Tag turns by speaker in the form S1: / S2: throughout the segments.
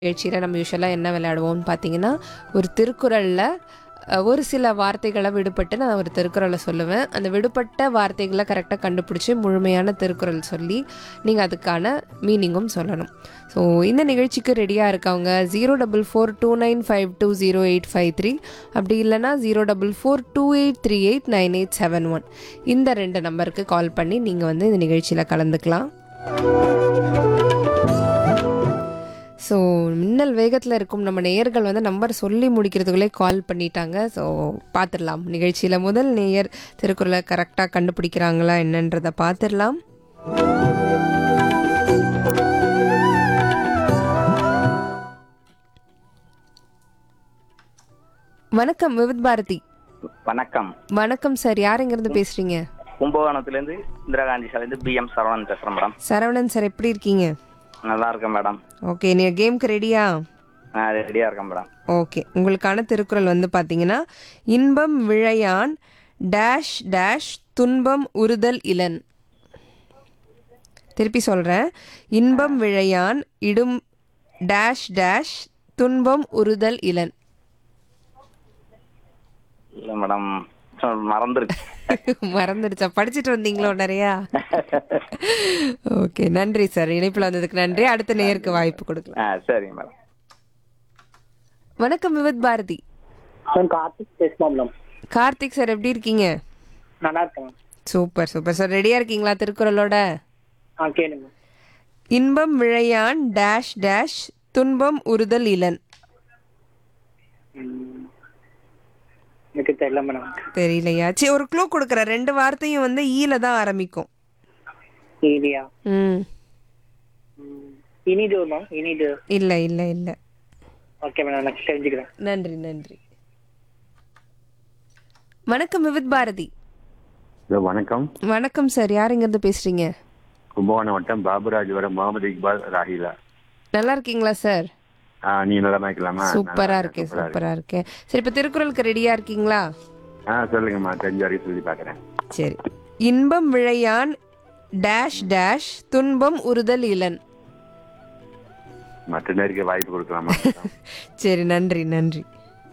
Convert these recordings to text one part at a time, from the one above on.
S1: நிகழ்ச்சியில் நம்ம யூஸ்வலாக என்ன விளையாடுவோம்னு பார்த்தீங்கன்னா ஒரு திருக்குறளில் அஹ், ஒரு சில வார்த்தைகளை விடுபட்டு நான் ஒரு திருக்குறளை சொல்லுவேன் அந்த விடுபட்ட வார்த்தைகளை கரெக்டாக கண்டுபிடிச்சி முழுமையான திருக்குறள் சொல்லி நீங்கள் அதுக்கான மீனிங்கும் சொல்லணும் ஸோ இந்த நிகழ்ச்சிக்கு ரெடியாக இருக்கவங்க zero double four two nine five two zero eight five three அப்படி இல்லைனா zero double four two eight three eight nine eight seven one இந்த ரெண்டு நம்பருக்கு கால் பண்ணி நீங்கள் வந்து இந்த நிகழ்ச்சியில் கலந்துக்கலாம் ஸோ மின்னல் வேகத்தில் இருக்கும் நம்ம நேயர்கள் வந்து நம்பர் சொல்லி முடிக்கிறதுக்குள்ளே கால் பண்ணிட்டாங்க ஸோ பார்த்துடலாம் நிகழ்ச்சியில் முதல் நேயர் திருக்குறளை கரெக்டாக கண்டுபிடிக்கிறாங்களா என்னன்றதை பார்த்துடலாம் வணக்கம் விவித் பாரதி
S2: வணக்கம்
S1: வணக்கம் சார் யார் இங்கேருந்து பேசுகிறீங்க
S2: கும்பகோணத்துலேருந்து இந்திரா காந்தி சாலையிலேருந்து பிஎம் சரவணன் பேசுகிறேன் மேடம்
S1: சரவணன் சார் எப்படி இருக்கீங்க
S2: நல்லா இருக்கேன் மேடம்
S1: ஓகே நீங்கள் கேமுக்கு ரெடியா
S2: நான் ரெடியாக இருக்கேன் மேடம்
S1: ஓகே உங்களுக்கான திருக்குறள் வந்து பார்த்தீங்கன்னா இன்பம் விழையான் டேஷ் டேஷ் துன்பம் உறுதல் இலன் திருப்பி சொல்கிறேன் இன்பம் விழையான் இடும் டேஷ் டேஷ் துன்பம் உறுதல் இலன்
S2: இல்லை மேடம் சொ- மறந்துருக்கு
S1: மறந்துடுச்சா படிச்சுட்டு வந்தீங்களோ நிறையா ஓகே நன்றி சார் இணைப்பில் வந்ததுக்கு நன்றி அடுத்த நேருக்கு வாய்ப்பு கொடுக்கலாம்
S2: ஆ சரிங்க மேடம்
S1: வணக்கம் விவித் பாரதி
S3: சார் கார்த்திக் பேசுமா மேடம்
S1: கார்த்திக் சார் எப்படி இருக்கீங்க
S3: நல்லா இருக்கேன்
S1: சூப்பர் சூப்பர் சார் ரெடியாக இருக்கீங்களா திருக்குறளோட
S3: ஆ கேளுங்க
S1: இன்பம் விழையான் டேஷ் டேஷ் துன்பம் உறுதல் இலன்
S3: ம். எனக்கு தெரியல மேடம்
S1: தெரியலையா சரி ஒரு க்ளூ கொடுக்குறேன் ரெண்டு வார்த்தையும் வந்து ஈல தான் ஆரம்பிக்கும்
S3: ஈலியா
S1: ம்
S3: இனிது மேம் இனிது
S1: இல்லை இல்லை இல்லை
S3: ஓகே மேடம் எனக்கு தெரிஞ்சுக்கிறேன்
S1: நன்றி நன்றி வணக்கம் விவித் பாரதி
S4: ஹலோ வணக்கம்
S1: வணக்கம் சார் யார் இங்கேருந்து பேசுகிறீங்க
S4: கும்பகோணம் வட்டம் பாபுராஜபுரம் முகமது இக்பால் ராஹிலா
S1: நல்லா இருக்கீங்களா சார்
S4: ஆ நீ நல்லா இருக்கலாமா
S1: சூப்பரா இருக்கேன் சூப்பரா இருக்கேன் சரி இப்போ திருக்குறளுக்கு ரெடியா இருக்கீங்களா
S4: ஆ சொல்லுங்கம்மா தெரிஞ்ச வரைக்கும் சொல்லி பார்க்குறேன்
S1: சரி இன்பம் விழையான் டேஷ் டேஷ் துன்பம் உறுதல் இலன்
S4: மற்ற நேருக்கு வாய்ப்பு கொடுக்கலாமா
S1: சரி நன்றி நன்றி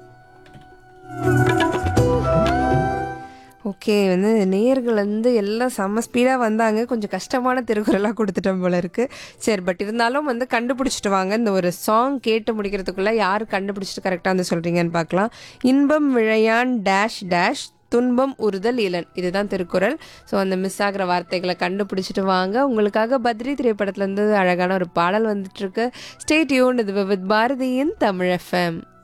S1: ஓகே வந்து நேயர்கள் வந்து எல்லாம் செம்ம ஸ்பீடாக வந்தாங்க கொஞ்சம் கஷ்டமான திருக்குறளாக கொடுத்துட்டோம் போல இருக்கு சரி பட் இருந்தாலும் வந்து கண்டுபிடிச்சிட்டு வாங்க இந்த ஒரு சாங் கேட்டு முடிக்கிறதுக்குள்ள யார் கண்டுபிடிச்சிட்டு கரெக்டாக வந்து சொல்கிறீங்கன்னு பார்க்கலாம் இன்பம் விழையான் டேஷ் டேஷ் துன்பம் உறுதல் இலன் இதுதான் திருக்குறள் ஸோ அந்த மிஸ் ஆகிற வார்த்தைகளை கண்டுபிடிச்சிட்டு வாங்க உங்களுக்காக பத்ரி திரைப்படத்துலேருந்து அழகான ஒரு பாடல் வந்துட்டு இருக்கு ஸ்டே டியூன் இது வித் பாரதியின் தமிழ் எஃப்எம்